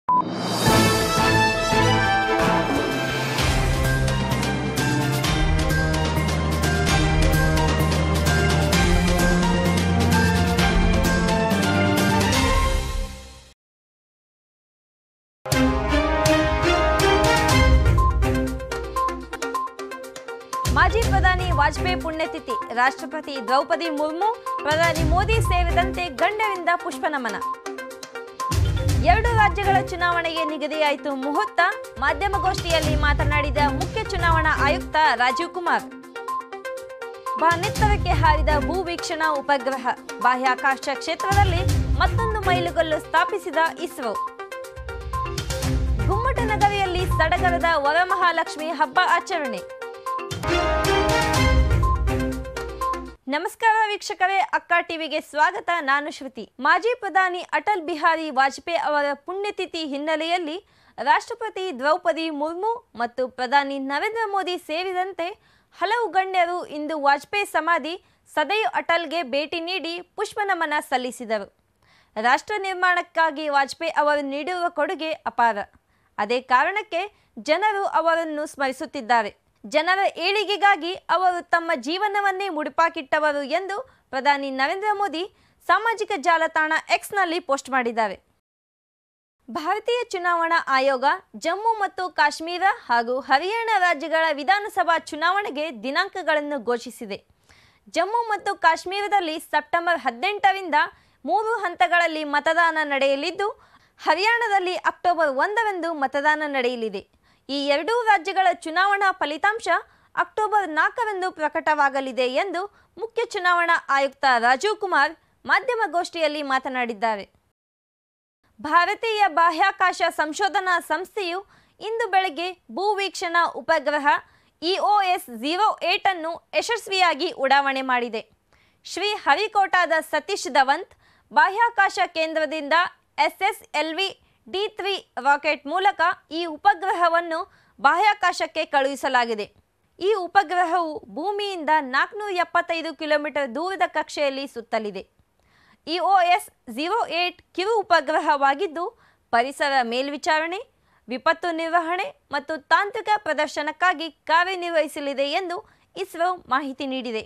ಮಾಜಿ ಪ್ರಧಾನಿ ವಾಜಪೇಯಿ ಪುಣ್ಯತಿಥಿ ರಾಷ್ಟ್ರಪತಿ ದ್ರೌಪದಿ ಮುರ್ಮು ಪ್ರಧಾನಿ ಮೋದಿ ಸೇರಿದಂತೆ ಗಣ್ಯರಿಂದ ಪುಷ್ಪನಮನ ಎರಡು ರಾಜ್ಯಗಳ ಚುನಾವಣೆಗೆ ನಿಗದಿಯಾಯಿತು ಮುಹೂರ್ತ ಮಾಧ್ಯಮಗೋಷ್ಠಿಯಲ್ಲಿ ಮಾತನಾಡಿದ ಮುಖ್ಯ ಚುನಾವಣಾ ಆಯುಕ್ತ ರಾಜೀವ್ ಕುಮಾರ್ ಬಾನೆತ್ತರಕ್ಕೆ ಹಾರಿದ ಭೂ ವೀಕ್ಷಣಾ ಉಪಗ್ರಹ ಬಾಹ್ಯಾಕಾಶ ಕ್ಷೇತ್ರದಲ್ಲಿ ಮತ್ತೊಂದು ಮೈಲುಗಲ್ಲು ಸ್ಥಾಪಿಸಿದ ಇಸ್ರೋ ಗುಮ್ಮಟ ನಗರಿಯಲ್ಲಿ ಸಡಗರದ ವರಮಹಾಲಕ್ಷ್ಮಿ ಹಬ್ಬ ಆಚರಣೆ ನಮಸ್ಕಾರ ವೀಕ್ಷಕರೇ ಅಕ್ಕ ಟಿವಿಗೆ ಸ್ವಾಗತ ನಾನು ಶ್ರುತಿ ಮಾಜಿ ಪ್ರಧಾನಿ ಅಟಲ್ ಬಿಹಾರಿ ವಾಜಪೇಯಿ ಅವರ ಪುಣ್ಯತಿಥಿ ಹಿನ್ನೆಲೆಯಲ್ಲಿ ರಾಷ್ಟ್ರಪತಿ ದ್ರೌಪದಿ ಮುರ್ಮು ಮತ್ತು ಪ್ರಧಾನಿ ನರೇಂದ್ರ ಮೋದಿ ಸೇರಿದಂತೆ ಹಲವು ಗಣ್ಯರು ಇಂದು ವಾಜಪೇಯಿ ಸಮಾಧಿ ಸದೈವ್ ಅಟಲ್ಗೆ ಭೇಟಿ ನೀಡಿ ಪುಷ್ಪನಮನ ಸಲ್ಲಿಸಿದರು ರಾಷ್ಟ್ರ ನಿರ್ಮಾಣಕ್ಕಾಗಿ ವಾಜಪೇಯಿ ಅವರು ನೀಡಿರುವ ಕೊಡುಗೆ ಅಪಾರ ಅದೇ ಕಾರಣಕ್ಕೆ ಜನರು ಅವರನ್ನು ಸ್ಮರಿಸುತ್ತಿದ್ದಾರೆ ಜನರ ಏಳಿಗೆಗಾಗಿ ಅವರು ತಮ್ಮ ಜೀವನವನ್ನೇ ಮುಡಿಪಾಕಿಟ್ಟವರು ಎಂದು ಪ್ರಧಾನಿ ನರೇಂದ್ರ ಮೋದಿ ಸಾಮಾಜಿಕ ಜಾಲತಾಣ ಎಕ್ಸ್ನಲ್ಲಿ ಪೋಸ್ಟ್ ಮಾಡಿದ್ದಾರೆ ಭಾರತೀಯ ಚುನಾವಣಾ ಆಯೋಗ ಜಮ್ಮು ಮತ್ತು ಕಾಶ್ಮೀರ ಹಾಗೂ ಹರಿಯಾಣ ರಾಜ್ಯಗಳ ವಿಧಾನಸಭಾ ಚುನಾವಣೆಗೆ ದಿನಾಂಕಗಳನ್ನು ಘೋಷಿಸಿದೆ ಜಮ್ಮು ಮತ್ತು ಕಾಶ್ಮೀರದಲ್ಲಿ ಸೆಪ್ಟೆಂಬರ್ ಹದಿನೆಂಟರಿಂದ ಮೂರು ಹಂತಗಳಲ್ಲಿ ಮತದಾನ ನಡೆಯಲಿದ್ದು ಹರಿಯಾಣದಲ್ಲಿ ಅಕ್ಟೋಬರ್ ಒಂದರಂದು ಮತದಾನ ನಡೆಯಲಿದೆ ಈ ಎರಡೂ ರಾಜ್ಯಗಳ ಚುನಾವಣಾ ಫಲಿತಾಂಶ ಅಕ್ಟೋಬರ್ ನಾಲ್ಕರಂದು ಪ್ರಕಟವಾಗಲಿದೆ ಎಂದು ಮುಖ್ಯ ಚುನಾವಣಾ ಆಯುಕ್ತ ರಾಜೀವ್ ಕುಮಾರ್ ಮಾಧ್ಯಮಗೋಷ್ಠಿಯಲ್ಲಿ ಮಾತನಾಡಿದ್ದಾರೆ ಭಾರತೀಯ ಬಾಹ್ಯಾಕಾಶ ಸಂಶೋಧನಾ ಸಂಸ್ಥೆಯು ಇಂದು ಬೆಳಗ್ಗೆ ಭೂವೀಕ್ಷಣಾ ಉಪಗ್ರಹ ಇಒಎಸ್ ಝೀರೋ ಏಟ್ ಅನ್ನು ಯಶಸ್ವಿಯಾಗಿ ಉಡಾವಣೆ ಮಾಡಿದೆ ಶ್ರೀ ಹರಿಕೋಟಾದ ಸತೀಶ್ ಧವಂತ್ ಬಾಹ್ಯಾಕಾಶ ಕೇಂದ್ರದಿಂದ ಎಸ್ಎಸ್ಎಲ್ವಿ ಡಿ ತ್ರೀ ರಾಕೆಟ್ ಮೂಲಕ ಈ ಉಪಗ್ರಹವನ್ನು ಬಾಹ್ಯಾಕಾಶಕ್ಕೆ ಕಳುಹಿಸಲಾಗಿದೆ ಈ ಉಪಗ್ರಹವು ಭೂಮಿಯಿಂದ ನಾಲ್ಕುನೂರ ಎಪ್ಪತ್ತೈದು ಕಿಲೋಮೀಟರ್ ದೂರದ ಕಕ್ಷೆಯಲ್ಲಿ ಸುತ್ತಲಿದೆ ಇಒಎಸ್ ಝೀರೋ ಏಟ್ ಕಿರು ಉಪಗ್ರಹವಾಗಿದ್ದು ಪರಿಸರ ಮೇಲ್ವಿಚಾರಣೆ ವಿಪತ್ತು ನಿರ್ವಹಣೆ ಮತ್ತು ತಾಂತ್ರಿಕ ಪ್ರದರ್ಶನಕ್ಕಾಗಿ ಕಾರ್ಯನಿರ್ವಹಿಸಲಿದೆ ಎಂದು ಇಸ್ರೋ ಮಾಹಿತಿ ನೀಡಿದೆ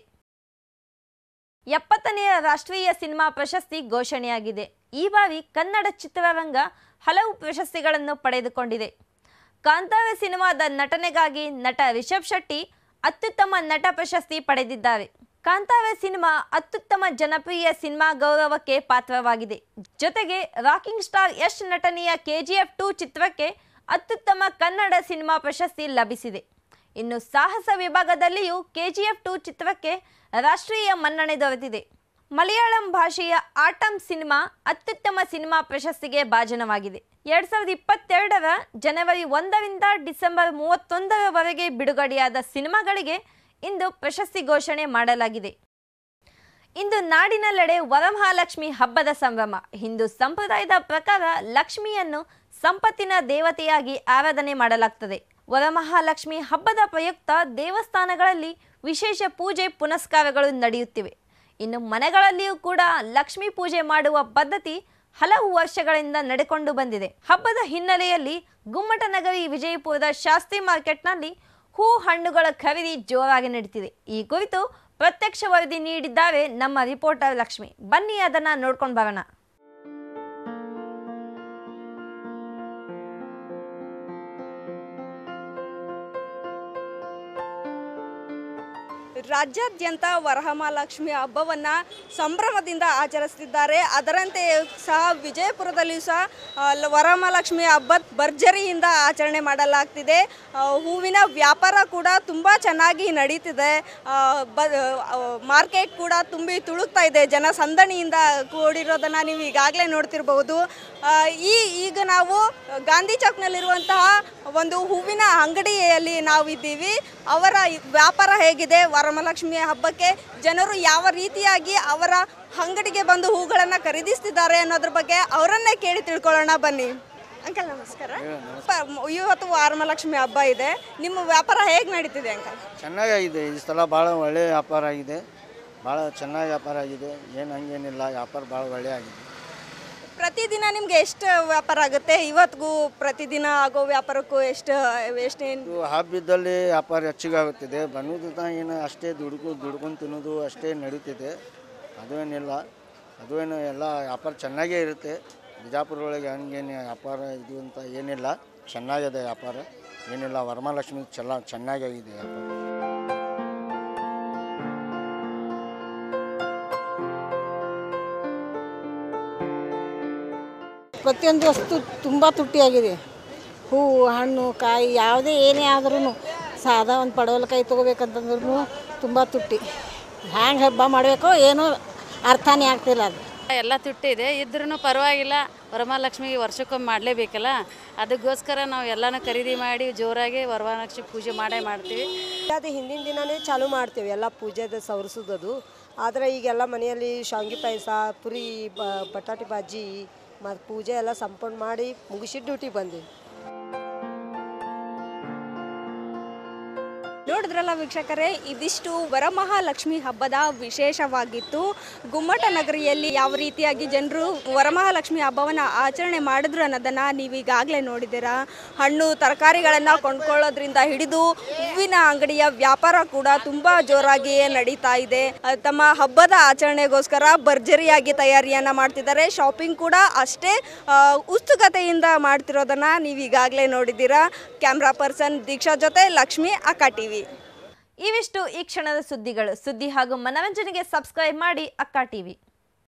ಎಪ್ಪತ್ತನೆಯ ರಾಷ್ಟ್ರೀಯ ಸಿನಿಮಾ ಪ್ರಶಸ್ತಿ ಘೋಷಣೆಯಾಗಿದೆ ಈ ಬಾರಿ ಕನ್ನಡ ಚಿತ್ರರಂಗ ಹಲವು ಪ್ರಶಸ್ತಿಗಳನ್ನು ಪಡೆದುಕೊಂಡಿದೆ ಕಾಂತಾರ ಸಿನಿಮಾದ ನಟನೆಗಾಗಿ ನಟ ರಿಷಬ್ ಶೆಟ್ಟಿ ಅತ್ಯುತ್ತಮ ನಟ ಪ್ರಶಸ್ತಿ ಪಡೆದಿದ್ದಾರೆ ಕಾಂತಾರ ಸಿನಿಮಾ ಅತ್ಯುತ್ತಮ ಜನಪ್ರಿಯ ಸಿನಿಮಾ ಗೌರವಕ್ಕೆ ಪಾತ್ರವಾಗಿದೆ ಜೊತೆಗೆ ರಾಕಿಂಗ್ ಸ್ಟಾರ್ ಯಶ್ ನಟನೆಯ ಕೆಜಿಎಫ್ ಟು ಚಿತ್ರಕ್ಕೆ ಅತ್ಯುತ್ತಮ ಕನ್ನಡ ಸಿನಿಮಾ ಪ್ರಶಸ್ತಿ ಲಭಿಸಿದೆ ಇನ್ನು ಸಾಹಸ ವಿಭಾಗದಲ್ಲಿಯೂ ಕೆಜಿಎಫ್ ಟು ಚಿತ್ರಕ್ಕೆ ರಾಷ್ಟ್ರೀಯ ಮನ್ನಣೆ ದೊರೆತಿದೆ ಮಲಯಾಳಂ ಭಾಷೆಯ ಆಟಂ ಸಿನಿಮಾ ಅತ್ಯುತ್ತಮ ಸಿನಿಮಾ ಪ್ರಶಸ್ತಿಗೆ ಭಾಜನವಾಗಿದೆ ಎರಡ್ ಸಾವಿರದ ಇಪ್ಪತ್ತೆರಡರ ಜನವರಿ ಒಂದರಿಂದ ಡಿಸೆಂಬರ್ ಮೂವತ್ತೊಂದರವರೆಗೆ ಬಿಡುಗಡೆಯಾದ ಸಿನಿಮಾಗಳಿಗೆ ಇಂದು ಪ್ರಶಸ್ತಿ ಘೋಷಣೆ ಮಾಡಲಾಗಿದೆ ಇಂದು ನಾಡಿನೆಲ್ಲೆಡೆ ವರಮಹಾಲಕ್ಷ್ಮಿ ಹಬ್ಬದ ಸಂಭ್ರಮ ಹಿಂದೂ ಸಂಪ್ರದಾಯದ ಪ್ರಕಾರ ಲಕ್ಷ್ಮಿಯನ್ನು ಸಂಪತ್ತಿನ ದೇವತೆಯಾಗಿ ಆರಾಧನೆ ಮಾಡಲಾಗ್ತದೆ ವರಮಹಾಲಕ್ಷ್ಮಿ ಹಬ್ಬದ ಪ್ರಯುಕ್ತ ದೇವಸ್ಥಾನಗಳಲ್ಲಿ ವಿಶೇಷ ಪೂಜೆ ಪುನಸ್ಕಾರಗಳು ನಡೆಯುತ್ತಿವೆ ಇನ್ನು ಮನೆಗಳಲ್ಲಿಯೂ ಕೂಡ ಲಕ್ಷ್ಮೀ ಪೂಜೆ ಮಾಡುವ ಪದ್ಧತಿ ಹಲವು ವರ್ಷಗಳಿಂದ ನಡೆಕೊಂಡು ಬಂದಿದೆ ಹಬ್ಬದ ಹಿನ್ನೆಲೆಯಲ್ಲಿ ಗುಮ್ಮಟ ನಗರಿ ವಿಜಯಪುರದ ಶಾಸ್ತ್ರಿ ಮಾರ್ಕೆಟ್ನಲ್ಲಿ ಹೂ ಹಣ್ಣುಗಳ ಖರೀದಿ ಜೋರಾಗಿ ನಡೀತಿದೆ ಈ ಕುರಿತು ಪ್ರತ್ಯಕ್ಷ ವರದಿ ನೀಡಿದ್ದಾರೆ ನಮ್ಮ ರಿಪೋರ್ಟರ್ ಲಕ್ಷ್ಮಿ ಬನ್ನಿ ಅದನ್ನ ನೋಡ್ಕೊಂಡು ಬರೋಣ ರಾಜ್ಯಾದ್ಯಂತ ವರಮಹಾಲಕ್ಷ್ಮಿ ಹಬ್ಬವನ್ನು ಸಂಭ್ರಮದಿಂದ ಆಚರಿಸ್ತಿದ್ದಾರೆ ಅದರಂತೆ ಸಹ ವಿಜಯಪುರದಲ್ಲಿಯೂ ಸಹ ಆ, ಲ- ವರಮಹಾಲಕ್ಷ್ಮಿ ಹಬ್ಬ ಭರ್ಜರಿಯಿಂದ ಆಚರಣೆ ಮಾಡಲಾಗ್ತಿದೆ ಆ, ಹೂವಿನ ವ್ಯಾಪಾರ ಕೂಡ ತುಂಬ ಚೆನ್ನಾಗಿ ನಡೀತಿದೆ ಆ, ಬ ಆ, ಮಾರ್ಕೆಟ್ ಕೂಡ ತುಂಬಿ ತುಳುಕ್ತಾ ಇದೆ ಜನಸಂದಣಿಯಿಂದ ಕೂಡಿರೋದನ್ನು ನೀವು ಈಗಾಗಲೇ ನೋಡ್ತಿರ್ಬಹುದು ಆ, ಈ ಈಗ ನಾವು ಗಾಂಧಿ ಚೌಕ್ನಲ್ಲಿರುವಂತಹ ಒಂದು ಹೂವಿನ ಅಂಗಡಿಯಲ್ಲಿ ನಾವು ಇದ್ದೀವಿ ಅವರ ವ್ಯಾಪಾರ ಹೇಗಿದೆ ವರಮಹಾಲಕ್ಷ್ಮಿ ಹಬ್ಬಕ್ಕೆ ಜನರು ಯಾವ ರೀತಿಯಾಗಿ ಅವರ ಅಂಗಡಿಗೆ ಬಂದು ಹೂಗಳನ್ನು ಖರೀದಿಸ್ತಿದ್ದಾರೆ ಅನ್ನೋದ್ರ ಬಗ್ಗೆ ಅವರನ್ನೇ ಕೇಳಿ ತಿಳ್ಕೊಳ್ಳೋಣ ಬನ್ನಿ ಅಂಕಲ್ ನಮಸ್ಕಾರ ಪ- ಇವತ್ತು ವರಮಹಾಲಕ್ಷ್ಮಿ ಹಬ್ಬ ಇದೆ ನಿಮ್ಮ ವ್ಯಾಪಾರ ಹೇಗೆ ನಡೀತಿದೆ ಅಂಕಲ್ ಚೆನ್ನಾಗಿದೆ ಈ ಸಲ ಭಾಳ ಒಳ್ಳೆಯ ವ್ಯಾಪಾರ ಆಗಿದೆ ಭಾಳ ಚೆನ್ನಾಗಿ ವ್ಯಾಪಾರ ಆಗಿದೆ ಏನು ಹಂಗೇನಿಲ್ಲ ವ್ಯಾಪಾರ ಭಾಳ ಒಳ್ಳೆಯ ಆಗಿದೆ ಪ್ರತಿದಿನ ನಿಮ್ಗೆ ಎಷ್ಟು ವ್ಯಾಪಾರ ಆಗುತ್ತೆ ಇವತ್ತಿಗೂ ಪ್ರತಿದಿನ ಆಗೋ ವ್ಯಾಪಾರಕ್ಕೂ ಎಷ್ಟು ಎಷ್ಟೇನು ಇದು ಹಬ್ಬಿದ್ದಲ್ಲಿ ವ್ಯಾಪಾರ ಹೆಚ್ಚಿಗೆ ಆಗುತ್ತಿದೆ ಬನ್ನುವುದ ಏನು ಅಷ್ಟೇ ದುಡ್ಕು ದುಡ್ಕೊಂಡು ತಿನ್ನೋದು ಅಷ್ಟೇ ನಡೀತಿದೆ ಅದು ಏನಿಲ್ಲ ಅದು ಏನು ಎಲ್ಲ ವ್ಯಾಪಾರ ಚೆನ್ನಾಗೇ ಇರುತ್ತೆ ಬಿಜಾಪುರ ಒಳಗೆ ಹಂಗೇನು ವ್ಯಾಪಾರ ಇದು ಅಂತ ಏನಿಲ್ಲ ಚೆನ್ನಾಗಿದೆ ವ್ಯಾಪಾರ ಏನಿಲ್ಲ ವರಮಹಾಲಕ್ಷ್ಮಿ ಚೆಲ್ಲ ಚೆನ್ನಾಗಿದೆ ವ್ಯಾಪಾರ ಪ್ರತಿಯೊಂದು ವಸ್ತು ತುಂಬ ತುಟ್ಟಿಯಾಗಿದೆ ಹೂವು ಹಣ್ಣು ಕಾಯಿ ಯಾವುದೇ ಏನೇ ಆದ್ರೂ ಸಾದಾ ಒಂದು ಪಡವಲಕಾಯಿ ತೊಗೋಬೇಕಂತಂದ್ರೂ ತುಂಬ ತುಟ್ಟಿ ಹ್ಯಾಂಗೆ ಹಬ್ಬ ಮಾಡಬೇಕೋ ಏನೋ ಅರ್ಥನೇ ಆಗ್ತಿಲ್ಲ ಅದು ಎಲ್ಲ ತುಟ್ಟಿದೆ ಇದ್ರೂ ಪರವಾಗಿಲ್ಲ ವರಮಹಾಲಕ್ಷ್ಮಿಗೆ ವರ್ಷಕ್ಕೊಮ್ಮೆ ಮಾಡಲೇಬೇಕಲ್ಲ ಅದಕ್ಕೋಸ್ಕರ ನಾವು ಎಲ್ಲನೂ ಖರೀದಿ ಮಾಡಿ ಜೋರಾಗಿ ವರಮಹಾಲಕ್ಷ್ಮಿ ಪೂಜೆ ಮಾಡೇ ಮಾಡ್ತೀವಿ ಅದು ಹಿಂದಿನ ದಿನನೇ ಚಾಲು ಮಾಡ್ತೀವಿ ಎಲ್ಲ ಪೂಜೆದ ಸವರಿಸೋದದು ಆದರೆ ಈಗೆಲ್ಲ ಮನೆಯಲ್ಲಿ ಶಾವಿಗೆ ಪಾಯಸ ಪುರಿ ಬ ಬಟಾಟಿ ಬಾಜಿ ಮತ್ತು ಪೂಜೆ ಎಲ್ಲ ಸಂಪೂರ್ಣ ಮಾಡಿ ಮುಗಿಸಿ ಡ್ಯೂಟಿ ಬಂದ್ವಿ ನೋಡಿದ್ರಲ್ಲ ವೀಕ್ಷಕರೇ ಇದಿಷ್ಟು ವರಮಹಾಲಕ್ಷ್ಮಿ ಹಬ್ಬದ ವಿಶೇಷವಾಗಿತ್ತು ಗುಮ್ಮಟ ನಗರಿಯಲ್ಲಿ ಯಾವ ರೀತಿಯಾಗಿ ಜನರು ವರಮಹಾಲಕ್ಷ್ಮಿ ಹಬ್ಬವನ್ನು ಆಚರಣೆ ಮಾಡಿದ್ರು ಅನ್ನೋದನ್ನು ನೀವು ಈಗಾಗಲೇ ನೋಡಿದ್ದೀರಾ ಹಣ್ಣು ತರಕಾರಿಗಳನ್ನು ಕೊಂಡ್ಕೊಳ್ಳೋದ್ರಿಂದ ಹಿಡಿದು ಹೂವಿನ ಅಂಗಡಿಯ ವ್ಯಾಪಾರ ಕೂಡ ತುಂಬ ಜೋರಾಗಿ ನಡೀತಾ ಇದೆ ಅಹ್, ತಮ್ಮ ಹಬ್ಬದ ಆಚರಣೆಗೋಸ್ಕರ ಭರ್ಜರಿಯಾಗಿ ತಯಾರಿಯನ್ನು ಮಾಡ್ತಿದ್ದಾರೆ ಶಾಪಿಂಗ್ ಕೂಡ ಅಷ್ಟೇ ಅಹ್, ಉತ್ಸುಕತೆಯಿಂದ ಮಾಡ್ತಿರೋದನ್ನು ನೀವು ಈಗಾಗಲೇ ನೋಡಿದ್ದೀರಾ ಕ್ಯಾಮ್ರಾ ಪರ್ಸನ್ ದೀಕ್ಷಾ ಜೊತೆ ಲಕ್ಷ್ಮಿ ಅಕ್ಕ ಟಿವಿ ಇವಿಷ್ಟು ಈ ಕ್ಷಣದ ಸುದ್ದಿಗಳು ಸುದ್ದಿ ಹಾಗೂ ಮನರಂಜನೆಗೆ ಸಬ್ಸ್ಕ್ರೈಬ್ ಮಾಡಿ ಅಕ್ಕ ಟಿವಿ